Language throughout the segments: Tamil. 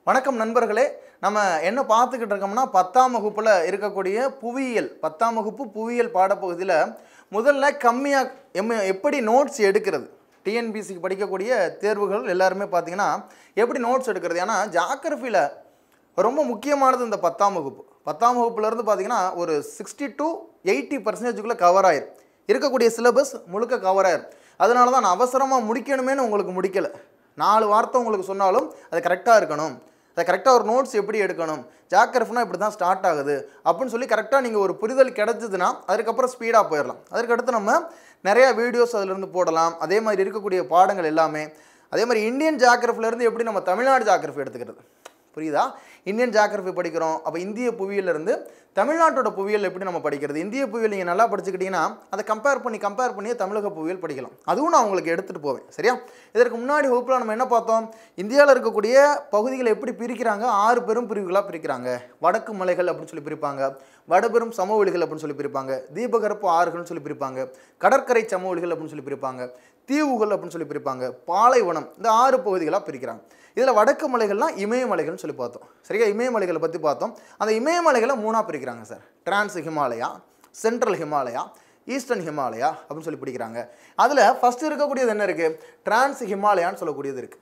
வணக்கம் நண்பர்களே நம்ம என்ன பார்த்துக்கிட்டு இருக்கோம்னா பத்தாம் வகுப்பில் இருக்கக்கூடிய புவியியல் பத்தாம் வகுப்பு புவியியல் பாடப்பகுதியில் முதல்ல கம்மியாக எம் எப்படி நோட்ஸ் எடுக்கிறது டிஎன்பிசிக்கு படிக்கக்கூடிய தேர்வுகள் எல்லாருமே பார்த்தீங்கன்னா எப்படி நோட்ஸ் எடுக்கிறது ஏன்னா ஜாகிரஃபியில் ரொம்ப முக்கியமானது இந்த பத்தாம் வகுப்பு பத்தாம் வகுப்புலேருந்து பார்த்தீங்கன்னா ஒரு சிக்ஸ்டி டு எயிட்டி பர்சன்டேஜுக்குள்ளே கவர் ஆயிரும் இருக்கக்கூடிய சிலபஸ் முழுக்க கவர் ஆயிரும் அதனால தான் நான் அவசரமாக முடிக்கணுமேனு உங்களுக்கு முடிக்கலை நாலு வார்த்தை உங்களுக்கு சொன்னாலும் அது கரெக்டாக இருக்கணும் அதை கரெக்டாக ஒரு நோட்ஸ் எப்படி எடுக்கணும் ஜாக்கிரஃப்னா இப்படி தான் ஸ்டார்ட் ஆகுது அப்படின்னு சொல்லி கரெக்டாக நீங்கள் ஒரு புரிதல் கிடச்சிதுன்னா அதுக்கப்புறம் ஸ்பீடாக போயிடலாம் அதுக்கடுத்து நம்ம நிறையா வீடியோஸ் அதிலிருந்து போடலாம் அதே மாதிரி இருக்கக்கூடிய பாடங்கள் எல்லாமே அதே மாதிரி இந்தியன் ஜாகிரஃபிலேருந்து எப்படி நம்ம தமிழ்நாடு ஜாகிரஃபி எடுத்துக்கிறது புரியுதா இந்தியன் ஜாகிரஃபி படிக்கிறோம் அப்போ இந்திய புவியியல்ல இருந்து தமிழ்நாட்டோட புவியியல் எப்படி நம்ம படிக்கிறது இந்திய புவியியல் நீங்கள் நல்லா படிச்சுக்கிட்டீங்கன்னா அதை கம்பேர் பண்ணி கம்பேர் பண்ணி தமிழக புவியியல் படிக்கலாம் அதுவும் நான் உங்களுக்கு எடுத்துகிட்டு போவேன் சரியா இதற்கு முன்னாடி வகுப்பில் நம்ம என்ன பார்த்தோம் இந்தியாவில் இருக்கக்கூடிய பகுதிகளை எப்படி பிரிக்கிறாங்க ஆறு பெரும் பிரிவுகளாக பிரிக்கிறாங்க வடக்கு மலைகள் அப்படின்னு சொல்லி பிரிப்பாங்க வடபெரும் சமவெளிகள் அப்படின்னு சொல்லி பிரிப்பாங்க தீபகற்ப ஆறுகள்னு சொல்லி பிரிப்பாங்க கடற்கரை சமவெளிகள் அப்படின்னு சொல்லி பிரிப்பாங்க தீவுகள் அப்படின்னு சொல்லி பிரிப்பாங்க பாலைவனம் இந்த ஆறு பகுதிகளாக பிரிக்கிறாங்க இதில் வடக்கு மலைகள்லாம் இமயமலைகள்னு சொல்லி பார்த்தோம் சரியா இமயமலைகளை பற்றி பார்த்தோம் அந்த இமயமலைகளை மூணாக பிரிக்கிறாங்க sir trans Himalaya central Himalaya eastern Himalaya அப்படின்னு சொல்லி பிடிக்கிறாங்க அதில் ஃபஸ்ட்டு இருக்கக்கூடியது என்ன இருக்குது டிரான்ஸ் ஹிமாலயான்னு சொல்லக்கூடியது இருக்குது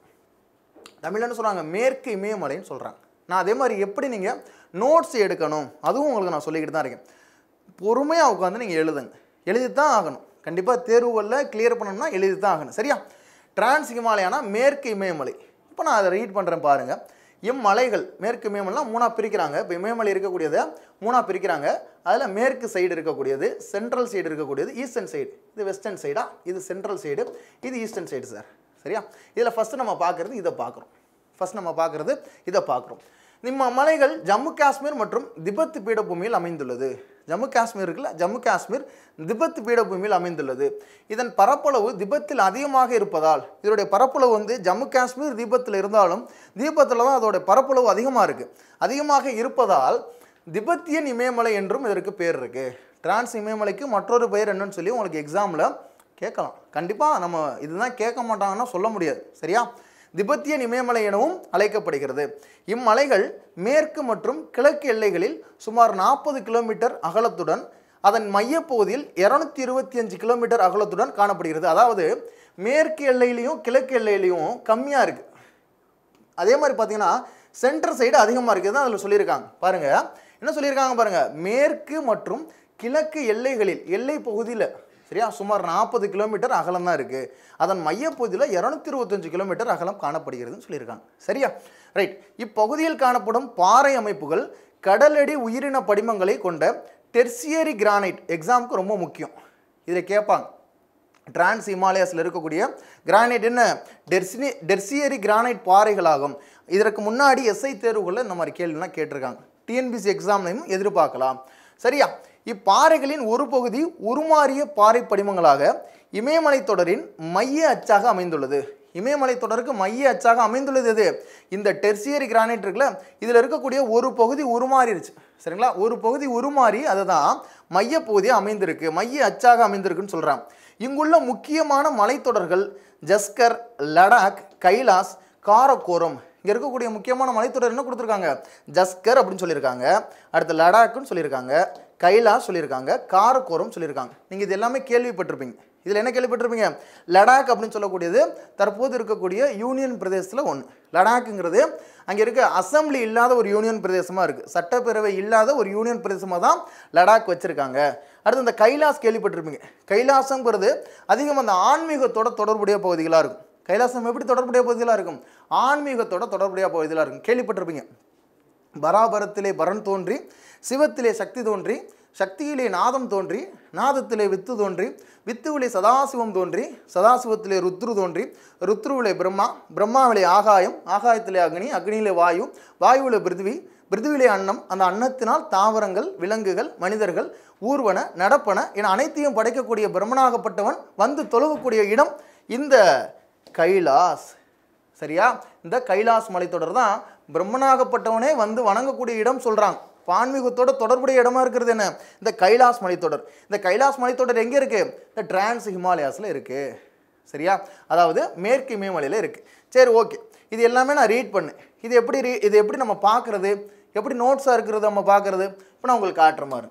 தமிழ்ல என்ன சொல்கிறாங்க மேற்கு இமயமலைன்னு சொல்கிறாங்க நான் அதே மாதிரி எப்படி நீங்கள் நோட்ஸ் எடுக்கணும் அதுவும் உங்களுக்கு நான் சொல்லிக்கிட்டு தான் இருக்கேன் பொறுமையாக உட்காந்து நீங்கள் எழுதுங்க எழுதி தான் ஆகணும் கண்டிப்பாக தேர்வுகளில் கிளியர் பண்ணணும்னா எழுதி தான் ஆகணும் சரியா டிரான்ஸ் ஹிமாலயானா மேற்கு இமயமலை இப்போ நான் அதை ரீட் பண்ணுறேன் பாருங்கள் இம்மலைகள் மேற்கு இமயமலைலாம் மூணாக பிரிக்கிறாங்க இப்போ இமயமலை இருக்கக்கூடியதை மூணாக பிரிக்கிறாங்க அதில் மேற்கு சைடு இருக்கக்கூடியது சென்ட்ரல் சைடு இருக்கக்கூடியது ஈஸ்டர்ன் சைடு இது வெஸ்டர்ன் சைடா இது சென்ட்ரல் சைடு இது ஈஸ்டர்ன் சைடு சார் சரியா இதில் ஃபஸ்ட்டு நம்ம பார்க்குறது இதை பார்க்குறோம் ஃபஸ்ட் நம்ம பார்க்குறது இதை பார்க்குறோம் நம்ம மலைகள் ஜம்மு காஷ்மீர் மற்றும் திபெத் பீடபூமியில் அமைந்துள்ளது ஜம்மு காஷ்மீர் இருக்குல்ல ஜம்மு காஷ்மீர் திபெத் பீடபூமியில் அமைந்துள்ளது இதன் பரப்பளவு திபெத்தில் அதிகமாக இருப்பதால் இதனுடைய பரப்பளவு வந்து ஜம்மு காஷ்மீர் தீபத்தில் இருந்தாலும் தீபத்தில் தான் அதோடைய பரப்பளவு அதிகமாக இருக்குது அதிகமாக இருப்பதால் திபெத்தியன் இமயமலை என்றும் இதற்கு பேர் இருக்குது டிரான்ஸ் இமயமலைக்கு மற்றொரு பெயர் என்னன்னு சொல்லி உங்களுக்கு எக்ஸாமில் கேட்கலாம் கண்டிப்பாக நம்ம இதுதான் கேட்க மாட்டாங்கன்னா சொல்ல முடியாது சரியா திபெத்தியன் இமயமலை எனவும் அழைக்கப்படுகிறது இம்மலைகள் மேற்கு மற்றும் கிழக்கு எல்லைகளில் சுமார் நாற்பது கிலோமீட்டர் அகலத்துடன் அதன் மையப்பகுதியில் இரநூத்தி இருபத்தி அஞ்சு கிலோமீட்டர் அகலத்துடன் காணப்படுகிறது அதாவது மேற்கு எல்லையிலையும் கிழக்கு எல்லையிலையும் கம்மியாக இருக்குது அதே மாதிரி பார்த்தீங்கன்னா சென்டர் சைடு அதிகமாக இருக்குது தான் அதில் சொல்லியிருக்காங்க பாருங்கள் என்ன சொல்லியிருக்காங்க பாருங்கள் மேற்கு மற்றும் கிழக்கு எல்லைகளில் எல்லை பகுதியில் சரியா சுமார் நாற்பது கிலோமீட்டர் அகலம் தான் இருக்குது அதன் மையப்பகுதியில் இரநூத்தி இருபத்தஞ்சு கிலோமீட்டர் அகலம் காணப்படுகிறதுன்னு சொல்லியிருக்காங்க சரியா ரைட் இப்பகுதியில் காணப்படும் பாறை அமைப்புகள் கடலடி உயிரின படிமங்களை கொண்ட டெர்சியரி கிரானைட் எக்ஸாமுக்கு ரொம்ப முக்கியம் இதில் கேட்பாங்க டிரான்ஸ் ஹிமாலயாஸில் இருக்கக்கூடிய கிரானைட் என்ன டெர்சினி டெர்சியரி கிரானைட் பாறைகளாகும் இதற்கு முன்னாடி எஸ்ஐ தேர்வுகளில் இந்த மாதிரி கேள்விலாம் கேட்டிருக்காங்க டிஎன்பிசி எக்ஸாம்லையும் எதிர்பார்க்கலாம் சரியா இப்பாறைகளின் ஒரு பகுதி உருமாறிய பாறை படிமங்களாக இமயமலை தொடரின் மைய அச்சாக அமைந்துள்ளது இமயமலை தொடருக்கு மைய அச்சாக அமைந்துள்ளது எது இந்த டெர்சியரி கிரானைட் இருக்குல்ல இதில் இருக்கக்கூடிய ஒரு பகுதி உருமாறிடுச்சு சரிங்களா ஒரு பகுதி உருமாறி அதுதான் மைய பகுதியாக அமைந்திருக்கு மைய அச்சாக அமைந்திருக்குன்னு சொல்கிறாங்க இங்குள்ள முக்கியமான மலைத்தொடர்கள் ஜஸ்கர் லடாக் கைலாஸ் காரக்கோரம் இங்கே இருக்கக்கூடிய முக்கியமான மலைத்தொடர் என்ன கொடுத்துருக்காங்க ஜஸ்கர் அப்படின்னு சொல்லியிருக்காங்க அடுத்து லடாக்குன்னு சொல்லியிருக்காங்க கைலாஸ் சொல்லியிருக்காங்க காரக்கோரம் சொல்லியிருக்காங்க நீங்கள் இது எல்லாமே கேள்விப்பட்டிருப்பீங்க இதில் என்ன கேள்விப்பட்டிருப்பீங்க லடாக் அப்படின்னு சொல்லக்கூடியது தற்போது இருக்கக்கூடிய யூனியன் பிரதேசத்தில் ஒன்று லடாக்குங்கிறது அங்கே இருக்க அசம்பிளி இல்லாத ஒரு யூனியன் பிரதேசமாக இருக்குது சட்டப்பேரவை இல்லாத ஒரு யூனியன் பிரதேசமாக தான் லடாக் வச்சுருக்காங்க அடுத்து இந்த கைலாஸ் கேள்விப்பட்டிருப்பீங்க கைலாசங்கிறது அதிகம் அந்த ஆன்மீகத்தோட தொடர்புடைய பகுதிகளாக இருக்கும் கைலாசம் எப்படி தொடர்புடைய பகுதிகளாக இருக்கும் ஆன்மீகத்தோட தொடர்புடைய பகுதிகளாக இருக்கும் கேள்விப்பட்டிருப்பீங்க பராபரத்திலே பரன் தோன்றி சிவத்திலே சக்தி தோன்றி சக்தியிலே நாதம் தோன்றி நாதத்திலே வித்து தோன்றி வித்துவிலே சதாசிவம் தோன்றி சதாசிவத்திலே ருத்ரு தோன்றி ருத்ருவிலே பிரம்மா பிரம்மாவிலே ஆகாயம் ஆகாயத்திலே அக்னி அக்னியிலே வாயு வாயுவிலே பிருத்திவி பிருத்திவிலே அன்னம் அந்த அன்னத்தினால் தாவரங்கள் விலங்குகள் மனிதர்கள் ஊர்வன நடப்பன என அனைத்தையும் படைக்கக்கூடிய பிரம்மனாகப்பட்டவன் வந்து தொழுகக்கூடிய இடம் இந்த கைலாஸ் சரியா இந்த கைலாஸ் மலைத்தொடர் தான் பிரம்மனாகப்பட்டவனே வந்து வணங்கக்கூடிய இடம் சொல்கிறாங்க ஆன்மீகத்தோட தொடர்புடைய இடமா இருக்கிறது என்ன இந்த கைலாஸ் மலைத்தொடர் இந்த கைலாஸ் மலைத்தொடர் எங்கே இருக்குது இந்த டிரான்ஸ் ஹிமாலயாஸில் இருக்குது சரியா அதாவது மேற்கு இமயமலையில் இருக்குது சரி ஓகே இது எல்லாமே நான் ரீட் பண்ணேன் இது எப்படி ரீ இது எப்படி நம்ம பார்க்குறது எப்படி நோட்ஸாக இருக்கிறது நம்ம பார்க்குறது இப்போ நான் உங்களுக்கு காட்டுற மாதிரி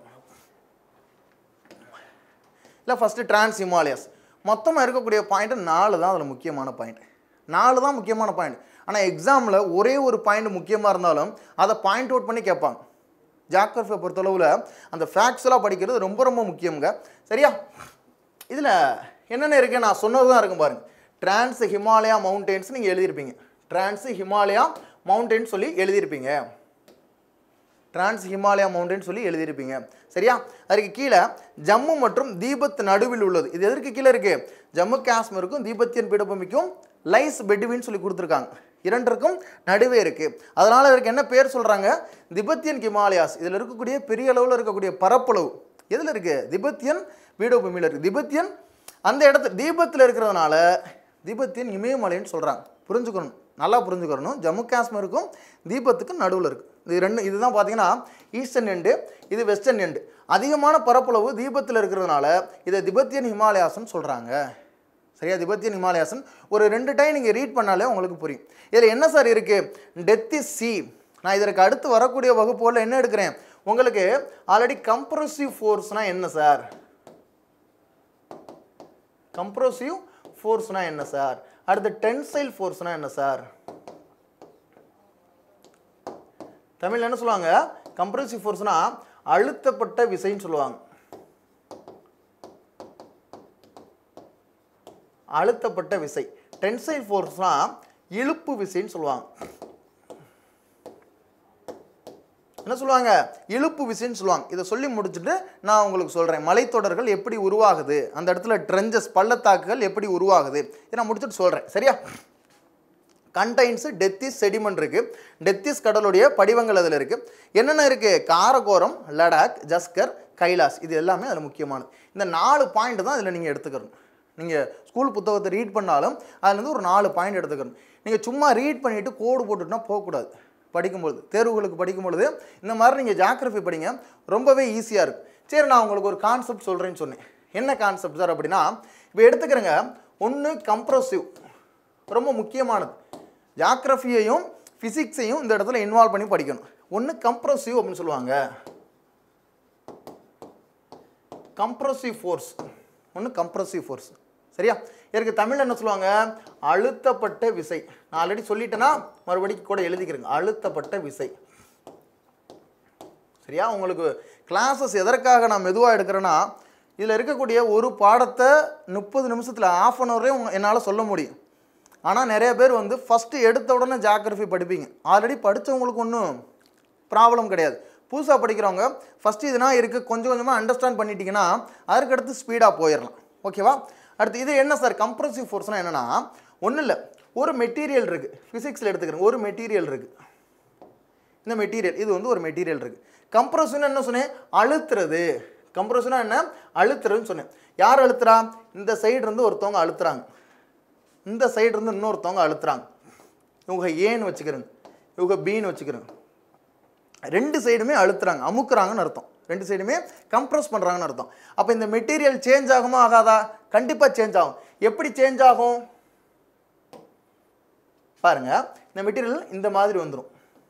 இல்லை ஃபஸ்ட்டு டிரான்ஸ் ஹிமாலயாஸ் மொத்தமாக இருக்கக்கூடிய பாயிண்ட் நாலு தான் அதில் முக்கியமான பாயிண்ட் நாலு தான் முக்கியமான பாயிண்ட் ஆனால் எக்ஸாமில் ஒரே ஒரு பாயிண்ட் முக்கியமாக இருந்தாலும் அதை பாயிண்ட் அவுட் பண்ணி கேட்பாங்க ஜாகிரஃபியை பொறுத்தளவில் அந்த ஃபேக்ட்ஸ்லாம் படிக்கிறது ரொம்ப ரொம்ப முக்கியங்க சரியா இதில் என்னென்ன இருக்குது நான் சொன்னது தான் இருக்கும் பாருங்க டிரான்ஸ் ஹிமாலயா மவுண்டெயின்ஸ் நீங்கள் எழுதியிருப்பீங்க டிரான்ஸ் ஹிமாலயா மவுண்டெயின்ஸ் சொல்லி எழுதியிருப்பீங்க டிரான்ஸ் ஹிமாலயா மவுண்டன் சொல்லி எழுதியிருப்பீங்க சரியா அதுக்கு கீழே ஜம்மு மற்றும் தீபத் நடுவில் உள்ளது இது எதற்கு கீழே இருக்கு ஜம்மு காஷ்மீருக்கும் தீபத்தியன் பீடபூமிக்கும் லைஸ் பெட்டுவின்னு சொல்லி கொடுத்துருக்காங்க இரண்டிற்கும் நடுவே இருக்கு அதனால இதற்கு என்ன பேர் சொல்றாங்க திபெத்தியன் ஹிமாலயாஸ் இதில் இருக்கக்கூடிய பெரிய அளவில் இருக்கக்கூடிய பரப்பளவு எதில் இருக்கு திபெத்தியன் பீடபூமியில் இருக்கு திபெத்தியன் அந்த இடத்துல தீபத்தில் இருக்கிறதுனால தீபத்தியன் இமயமலைன்னு சொல்கிறாங்க புரிஞ்சுக்கணும் நல்லா புரிஞ்சுக்கணும் ஜம்மு காஷ்மீருக்கும் தீபத்துக்கும் நடுவில் இருக்குது இது ரெண்டு இதுதான் பார்த்தீங்கன்னா ஈஸ்டர்ன் எண்டு இது வெஸ்டர்ன் எண்டு அதிகமான பரப்பளவு தீபத்தில் இருக்கிறதுனால இதை திபெத்தியன் ஹிமாலயாஸ்ன்னு சொல்கிறாங்க சரியா திபெத்தியன் ஹிமாலயாசன் ஒரு ரெண்டு டைம் நீங்கள் ரீட் பண்ணாலே உங்களுக்கு புரியும் இதில் என்ன சார் இருக்குது டெத் இஸ் சி நான் இதற்கு அடுத்து வரக்கூடிய வகுப்புகளில் என்ன எடுக்கிறேன் உங்களுக்கு ஆல்ரெடி கம்ப்ரசிவ் ஃபோர்ஸ்னால் என்ன சார் கம்ப்ரோசிவ் ஃபோர்ஸ்னால் என்ன சார் அடுத்து டென்சைல் ஃபோர்ஸ்னால் என்ன சார் தமிழ்ல என்ன சொல்லுவாங்க கம்ப்ரசிவ் ஃபோர்ஸ்னா அழுத்தப்பட்ட விசைன்னு சொல்லுவாங்க அழுத்தப்பட்ட விசை டென்சைல் ஃபோர்ஸ்னா இழுப்பு விசைன்னு சொல்லுவாங்க என்ன சொல்லுவாங்க இழுப்பு விசைன்னு சொல்லுவாங்க இதை சொல்லி முடிச்சுட்டு நான் உங்களுக்கு சொல்கிறேன் மலைத்தொடர்கள் எப்படி உருவாகுது அந்த இடத்துல ட்ரெஞ்சஸ் பள்ளத்தாக்குகள் எப்படி உருவாகுது இதை நான் முடிச்சுட்டு சொல்கிறேன் சரியா கண்டைன்ஸு டெத்திஸ் செடிமெண்ட் இருக்குது டெத்திஸ் கடலுடைய படிவங்கள் அதில் இருக்குது என்னென்ன இருக்குது காரகோரம் லடாக் ஜஸ்கர் கைலாஸ் இது எல்லாமே அதில் முக்கியமானது இந்த நாலு பாயிண்ட் தான் இதில் நீங்கள் எடுத்துக்கணும் நீங்கள் ஸ்கூல் புத்தகத்தை ரீட் பண்ணாலும் அதுலேருந்து ஒரு நாலு பாயிண்ட் எடுத்துக்கணும் நீங்கள் சும்மா ரீட் பண்ணிவிட்டு கோடு போட்டுட்டுனா போகக்கூடாது படிக்கும்பொழுது தேர்வுகளுக்கு படிக்கும்பொழுது இந்த மாதிரி நீங்கள் ஜாகிரஃபி படிங்க ரொம்பவே ஈஸியாக இருக்கும் சரி நான் உங்களுக்கு ஒரு கான்செப்ட் சொல்கிறேன்னு சொன்னேன் என்ன கான்செப்ட் சார் அப்படின்னா இப்போ எடுத்துக்கிறேங்க ஒன்று கம்ப்ரசிவ் ரொம்ப முக்கியமானது ஜாகிரஃபியையும் ஃபிசிக்ஸையும் இந்த இடத்துல இன்வால்வ் பண்ணி படிக்கணும் ஒன்று கம்ப்ரசிவ் அப்படின்னு சொல்லுவாங்க கம்ப்ரசிவ் ஃபோர்ஸ் ஒன்று கம்ப்ரசிவ் ஃபோர்ஸ் சரியா இதற்கு தமிழ்ல என்ன சொல்லுவாங்க அழுத்தப்பட்ட விசை நான் ஆல்ரெடி சொல்லிட்டேன்னா மறுபடியும் கூட எழுதிக்கிறேங்க அழுத்தப்பட்ட விசை சரியா உங்களுக்கு கிளாஸஸ் எதற்காக நான் மெதுவாக எடுக்கிறேன்னா இதில் இருக்கக்கூடிய ஒரு பாடத்தை முப்பது நிமிஷத்தில் ஆஃப் அன் ஹவரே என்னால் சொல்ல முடியும் ஆனால் நிறைய பேர் வந்து ஃபஸ்ட்டு எடுத்த உடனே ஜாகிரஃபி படிப்பீங்க ஆல்ரெடி படித்தவங்களுக்கு ஒன்றும் ப்ராப்ளம் கிடையாது புதுசாக படிக்கிறவங்க ஃபஸ்ட்டு இதுனா இருக்குது கொஞ்சம் கொஞ்சமாக அண்டர்ஸ்டாண்ட் பண்ணிட்டீங்கன்னா அதுக்கடுத்து ஸ்பீடாக போயிடலாம் ஓகேவா அடுத்து இது என்ன சார் கம்ப்ரசிவ் ஃபோர்ஸ்னால் என்னென்னா ஒன்றும் இல்லை ஒரு மெட்டீரியல் இருக்குது ஃபிசிக்ஸில் எடுத்துக்கிறேன் ஒரு மெட்டீரியல் இருக்குது இந்த மெட்டீரியல் இது வந்து ஒரு மெட்டீரியல் இருக்குது கம்ப்ரஷன் என்ன சொன்னேன் அழுத்துறது கம்ப்ரஷனா என்ன அழுத்துறதுன்னு சொன்னேன் யார் அழுத்துறா இந்த சைடு இருந்து ஒருத்தவங்க அழுத்துறாங்க இந்த சைடு இருந்து இன்னொருத்தவங்க அழுத்துறாங்க இவங்க ஏன்னு வச்சுக்கிறேங்க இவங்க பீன்னு வச்சுக்கிறேங்க ரெண்டு சைடுமே அழுத்துறாங்க அமுக்குறாங்கன்னு அர்த்தம் ரெண்டு சைடுமே கம்ப்ரஸ் பண்ணுறாங்கன்னு அர்த்தம் அப்போ இந்த மெட்டீரியல் சேஞ்ச் ஆகுமா ஆகாதா கண்டிப்பாக சேஞ்ச் ஆகும் எப்படி சேஞ்ச் ஆகும் பாருங்க இந்த மெட்டீரியல் இந்த மாதிரி வந்துடும்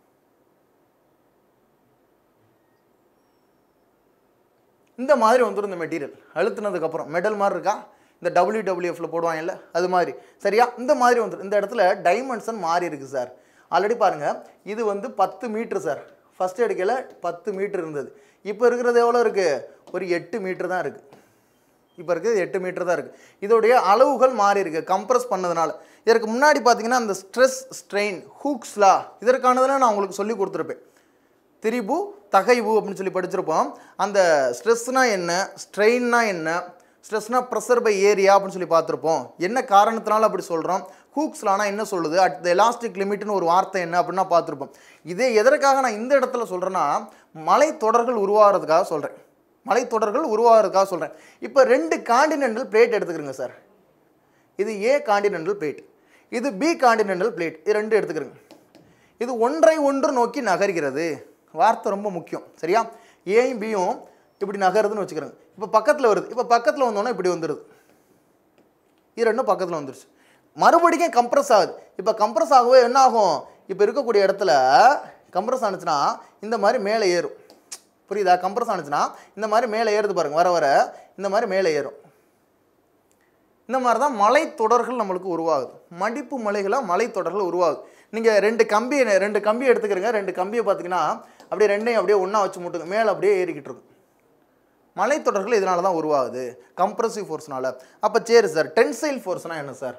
இந்த மாதிரி வந்துடும் இந்த மெட்டீரியல் அழுத்துனதுக்கப்புறம் மெடல் மாதிரி இருக்கா இந்த டபிள்யூ டபிள்யூஎஃப்ல போடுவாங்கல்ல அது மாதிரி சரியா இந்த மாதிரி வந்துடும் இந்த இடத்துல டைமென்ஷன் மாறி இருக்கு சார் ஆல்ரெடி பாருங்க இது வந்து பத்து மீட்ரு சார் ஃபர்ஸ்ட் எடுக்கையில் பத்து மீட்டர் இருந்தது இப்போ இருக்கிறது எவ்வளோ இருக்குது ஒரு எட்டு மீட்டர் தான் இருக்குது இப்போ இருக்குது எட்டு மீட்டர் தான் இருக்குது இதோடைய அளவுகள் மாறி இருக்கு கம்ப்ரஸ் பண்ணதுனால இதற்கு முன்னாடி பார்த்தீங்கன்னா அந்த ஸ்ட்ரெஸ் ஸ்ட்ரெயின் ஹூக்ஸ்லா இதற்கானதெல்லாம் நான் உங்களுக்கு சொல்லி கொடுத்துருப்பேன் திரிபு தகைவு அப்படின்னு சொல்லி படிச்சிருப்போம் அந்த ஸ்ட்ரெஸ்னா என்ன ஸ்ட்ரெயின்னா என்ன ஸ்ட்ரெஸ்னா ப்ரெஷர் பை ஏரியா அப்படின்னு சொல்லி பார்த்துருப்போம் என்ன காரணத்தினால அப்படி சொல்கிறோம் ஹூக்ஸ்லானா என்ன சொல்லுது அட் த எலாஸ்டிக் லிமிட்னு ஒரு வார்த்தை என்ன அப்படின்னா பார்த்துருப்போம் இதே எதற்காக நான் இந்த இடத்துல சொல்கிறேன்னா மலைத்தொடர்கள் உருவாகிறதுக்காக சொல்கிறேன் மலைத்தொடர்கள் உருவாகிறதுக்காக சொல்கிறேன் இப்போ ரெண்டு காண்டினென்டல் பிளேட் எடுத்துக்கிறேங்க சார் இது ஏ காண்டினென்டல் பிளேட் இது பி காண்டினென்டல் பிளேட் இது ரெண்டு எடுத்துக்கிறேங்க இது ஒன்றை ஒன்று நோக்கி நகர்கிறது வார்த்தை ரொம்ப முக்கியம் சரியா ஏயும் பியும் இப்படி நகருதுன்னு வச்சுக்கிறேங்க இப்போ பக்கத்தில் வருது இப்போ பக்கத்தில் வந்தோன்னே இப்படி வந்துடுது இது ரெண்டும் பக்கத்தில் வந்துருச்சு மறுபடியும் கம்ப்ரஸ் ஆகுது இப்போ கம்ப்ரஸ் ஆகவே என்ன ஆகும் இப்போ இருக்கக்கூடிய இடத்துல கம்ப்ரஸ் ஆனுச்சுன்னா இந்த மாதிரி மேலே ஏறும் புரியுதா கம்ப்ரஸ் ஆனுச்சுன்னா இந்த மாதிரி மேலே ஏறுது பாருங்க வர வர இந்த மாதிரி மேலே ஏறும் இந்த மாதிரி தான் மலைத்தொடர்கள் நம்மளுக்கு உருவாகுது மடிப்பு மலைகளாக மலைத்தொடர்கள் உருவாகுது நீங்கள் ரெண்டு கம்பி ரெண்டு கம்பி எடுத்துக்கிறீங்க ரெண்டு கம்பியை பார்த்தீங்கன்னா அப்படியே ரெண்டையும் அப்படியே ஒன்றா வச்சு முட்டுங்க மேலே அப்படியே ஏறிக்கிட்டு இருக்கும் மலைத்தொடர்கள் இதனால தான் உருவாகுது கம்ப்ரசிவ் ஃபோர்ஸ்னால அப்போ சரி சார் டென்சைல் ஃபோர்ஸ்னால் என்ன சார்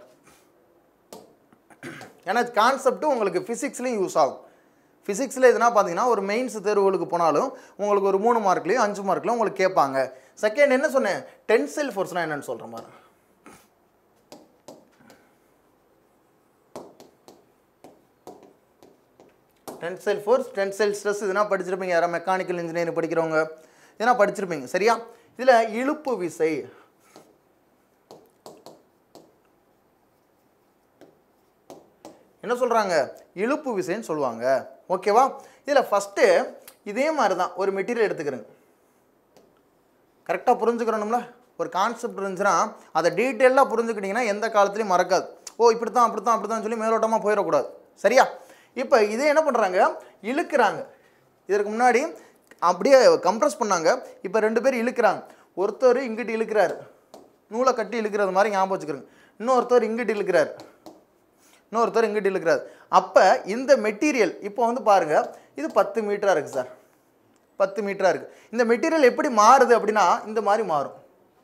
ஏன்னா கான்செப்ட்டும் உங்களுக்கு ஃபிசிக்ஸ்லேயும் யூஸ் ஆகும் ஃபிசிக்ஸில் எதுனா பார்த்தீங்கன்னா ஒரு மெயின்ஸ் தேர்வுகளுக்கு போனாலும் உங்களுக்கு ஒரு மூணு மார்க்லேயும் அஞ்சு மார்க்லையும் உங்களுக்கு கேட்பாங்க செகண்ட் என்ன சொன்னேன் டென்சைல் ஃபோர்ஸ்னால் என்னன்னு சொல்கிற மாதிரி டென்சைல் ஃபோர்ஸ் டென்சைல் ஸ்ட்ரெஸ் இதெல்லாம் படிச்சிருப்பீங்க யாராவது மெக்கானிக்கல் இன்ஜினியரிங் படிக்கிறவங்க இதெல்லாம் படிச்சிருப்பீங்க சரியா இதில் இழுப்பு விசை என்ன சொல்கிறாங்க இழுப்பு விசைன்னு சொல்லுவாங்க ஓகேவா இதில் ஃபஸ்ட்டு இதே மாதிரி தான் ஒரு மெட்டீரியல் எடுத்துக்கிறேங்க கரெக்டாக புரிஞ்சுக்கிறோம்ல ஒரு கான்செப்ட் இருந்துச்சுன்னா அதை டீட்டெயிலாக புரிஞ்சுக்கிட்டிங்கன்னா எந்த காலத்துலையும் மறக்காது ஓ இப்படி தான் அப்படி தான் அப்படி தான் சொல்லி மேலோட்டமாக போயிடக்கூடாது சரியா இப்போ இதே என்ன பண்ணுறாங்க இழுக்கிறாங்க இதற்கு முன்னாடி அப்படியே கம்ப்ரஸ் பண்ணாங்க இப்போ ரெண்டு பேர் இழுக்கிறாங்க ஒருத்தர் இங்கிட்டு இழுக்கிறாரு நூலை கட்டி இழுக்கிறது மாதிரி ஞாபகம் வச்சுக்கிறோங்க இன்னொருத்தர் இங்கிட்டு இழுக்கிறார் இன்னொருத்தர் இங்கிட்டு இழுக்கிறார் அப்போ இந்த மெட்டீரியல் இப்போ வந்து பாருங்கள் இது பத்து மீட்டராக இருக்குது சார் பத்து மீட்டராக இருக்குது இந்த மெட்டீரியல் எப்படி மாறுது அப்படின்னா இந்த மாதிரி மாறும்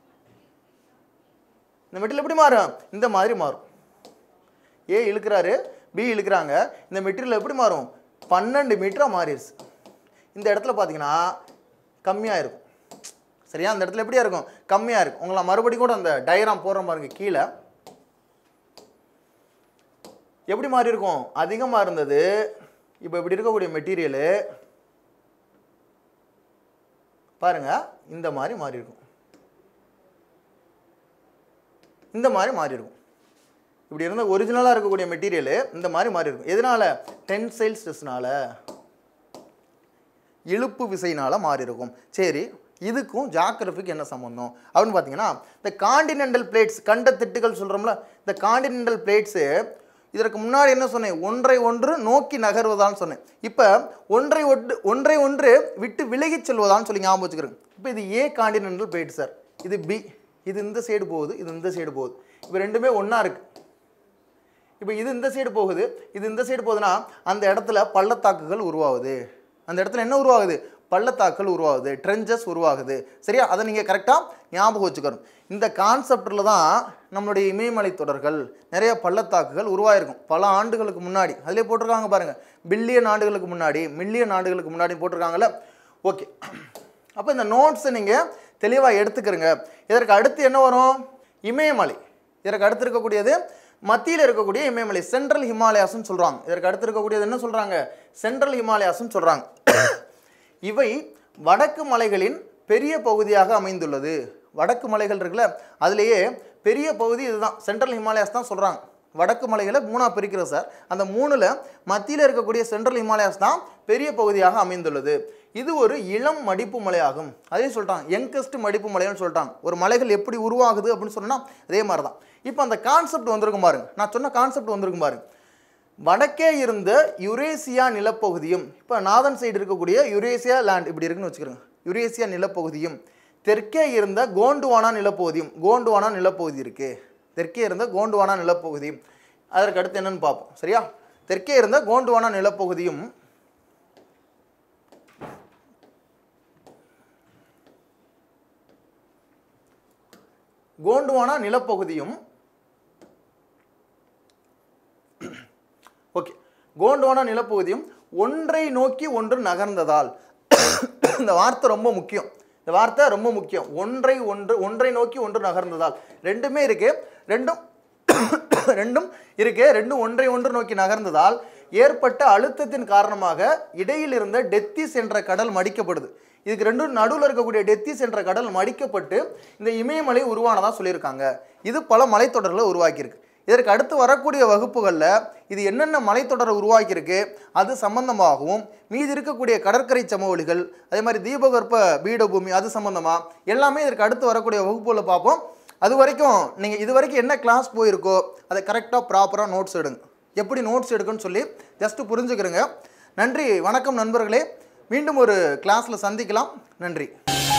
இந்த மெட்டீரியல் எப்படி மாறும் இந்த மாதிரி மாறும் ஏ இழுக்கிறாரு பி இழுக்கிறாங்க இந்த மெட்டீரியல் எப்படி மாறும் பன்னெண்டு மீட்டராக மாறிடுச்சு இந்த இடத்துல பார்த்தீங்கன்னா கம்மியாக இருக்கும் சரியா அந்த இடத்துல எப்படியா இருக்கும் கம்மியாக இருக்கும் உங்களை மறுபடியும் கூட அந்த டயராம் போடுற பாருங்க கீழே எப்படி மாறி இருக்கும் அதிகமாக இருந்தது இப்போ இப்படி இருக்கக்கூடிய மெட்டீரியலு பாருங்க இந்த மாதிரி மாறி இருக்கும் இந்த மாதிரி மாறி இருக்கும் இப்படி இருந்த ஒரிஜினலாக இருக்கக்கூடிய மெட்டீரியலு இந்த மாதிரி மாறி இருக்கும் எதனால டென்சைல் ஸ்ட்ரெஸ்னால இழுப்பு விசையினால மாறி இருக்கும் சரி இதுக்கும் ஜாகிரபிக்கு என்ன சம்மந்தம் அப்படின்னு பார்த்தீங்கன்னா இந்த காண்டினென்டல் பிளேட்ஸ் கண்ட திட்டுகள் சொல்கிறோம்ல இந்த காண்டினென்டல் பிளேட்ஸு இதற்கு முன்னாடி என்ன சொன்னேன் ஒன்றை ஒன்று நோக்கி நகர்வதான்னு சொன்னேன் இப்போ ஒன்றை ஒன்று ஒன்றை ஒன்று விட்டு விலகிச் செல்வதான்னு சொல்லி ஞாபகம் வச்சுக்கிறேன் இப்போ இது ஏ காண்டினென்டல் பிளேட் சார் இது பி இது இந்த சைடு போகுது இது இந்த சைடு போகுது இப்போ ரெண்டுமே ஒன்றா இருக்குது இப்போ இது இந்த சைடு போகுது இது இந்த சைடு போகுதுன்னா அந்த இடத்துல பள்ளத்தாக்குகள் உருவாகுது அந்த இடத்துல என்ன உருவாகுது பள்ளத்தாக்குகள் உருவாகுது ட்ரெஞ்சஸ் உருவாகுது சரியா அதை நீங்கள் கரெக்டாக ஞாபகம் வச்சுக்கணும் இந்த கான்செப்டில் தான் நம்மளுடைய இமயமலை தொடர்கள் நிறைய பள்ளத்தாக்குகள் உருவாயிருக்கும் பல ஆண்டுகளுக்கு முன்னாடி அதிலே போட்டிருக்காங்க பாருங்கள் பில்லியன் ஆண்டுகளுக்கு முன்னாடி மில்லியன் ஆண்டுகளுக்கு முன்னாடி போட்டிருக்காங்கல்ல ஓகே அப்போ இந்த நோட்ஸை நீங்கள் தெளிவாக எடுத்துக்கிறங்க இதற்கு அடுத்து என்ன வரும் இமயமலை இதற்கு அடுத்து இருக்கக்கூடியது மத்தியில் இருக்கக்கூடிய இமயமலை சென்ட்ரல் ஹிமாலயாஸ்னு சொல்கிறாங்க இதற்கு அடுத்து இருக்கக்கூடியது என்ன சொல்கிறாங்க சென்ட்ரல் ஹிமாலயாஸ்னு சொல்கிறாங்க இவை வடக்கு மலைகளின் பெரிய பகுதியாக அமைந்துள்ளது வடக்கு மலைகள் இருக்குல்ல அதுலேயே பெரிய பகுதி இதுதான் சென்ட்ரல் ஹிமாலயாஸ் தான் சொல்கிறாங்க வடக்கு மலைகளை மூணாக பிரிக்கிறோம் சார் அந்த மூணில் மத்தியில் இருக்கக்கூடிய சென்ட்ரல் ஹிமாலயாஸ் தான் பெரிய பகுதியாக அமைந்துள்ளது இது ஒரு இளம் மடிப்பு மலையாகும் அதையும் சொல்லிட்டாங்க யங்கஸ்ட் மடிப்பு மலைன்னு சொல்லிட்டாங்க ஒரு மலைகள் எப்படி உருவாகுது அப்படின்னு சொன்னால் அதே மாதிரி தான் இப்போ அந்த கான்செப்ட் வந்திருக்கும் பாருங்க நான் சொன்ன கான்செப்ட் வந்திருக்கும் பாருங்க வடக்கே இருந்த யுரேசியா நிலப்பகுதியும் இப்போ நாதன் சைடு இருக்கக்கூடிய யுரேசியா லேண்ட் இப்படி இருக்குன்னு வச்சுக்கிறோங்க யுரேசியா நிலப்பகுதியும் தெற்கே இருந்த கோண்டுவானா நிலப்பகுதியும் கோண்டுவானா நிலப்பகுதி இருக்குது தெற்கே இருந்த கோண்டுவானா நிலப்பகுதியும் அதற்கு அடுத்து என்னன்னு பார்ப்போம் சரியா தெற்கே இருந்த கோண்டுவானா நிலப்பகுதியும் கோண்டுவானா நிலப்பகுதியும் ஓகே கோண்டுவானா நிலப்பகுதியும் ஒன்றை நோக்கி ஒன்று நகர்ந்ததால் இந்த வார்த்தை ரொம்ப முக்கியம் இந்த வார்த்தை ரொம்ப முக்கியம் ஒன்றை ஒன்று ஒன்றை நோக்கி ஒன்று நகர்ந்ததால் ரெண்டுமே இருக்கு ரெண்டும் ரெண்டும் இருக்கு ரெண்டும் ஒன்றை ஒன்று நோக்கி நகர்ந்ததால் ஏற்பட்ட அழுத்தத்தின் காரணமாக இடையில் இருந்த டெத்திஸ் என்ற கடல் மடிக்கப்படுது இதுக்கு ரெண்டும் நடுவில் இருக்கக்கூடிய டெத்திஸ் என்ற கடல் மடிக்கப்பட்டு இந்த இமயமலை உருவானதா சொல்லியிருக்காங்க இது பல மலைத்தொடர்களை உருவாக்கியிருக்கு இதற்கு அடுத்து வரக்கூடிய வகுப்புகளில் இது என்னென்ன மலைத்தொடரை உருவாக்கியிருக்கு அது சம்பந்தமாகவும் மீதி இருக்கக்கூடிய கடற்கரை சமவெளிகள் அதே மாதிரி தீபகற்ப பீடபூமி அது சம்பந்தமாக எல்லாமே இதற்கு அடுத்து வரக்கூடிய வகுப்புகளில் பார்ப்போம் அது வரைக்கும் நீங்கள் இது வரைக்கும் என்ன கிளாஸ் போயிருக்கோ அதை கரெக்டாக ப்ராப்பராக நோட்ஸ் எடுங்க எப்படி நோட்ஸ் எடுக்குன்னு சொல்லி ஜஸ்ட்டு புரிஞ்சுக்கிறங்க நன்றி வணக்கம் நண்பர்களே மீண்டும் ஒரு கிளாஸில் சந்திக்கலாம் நன்றி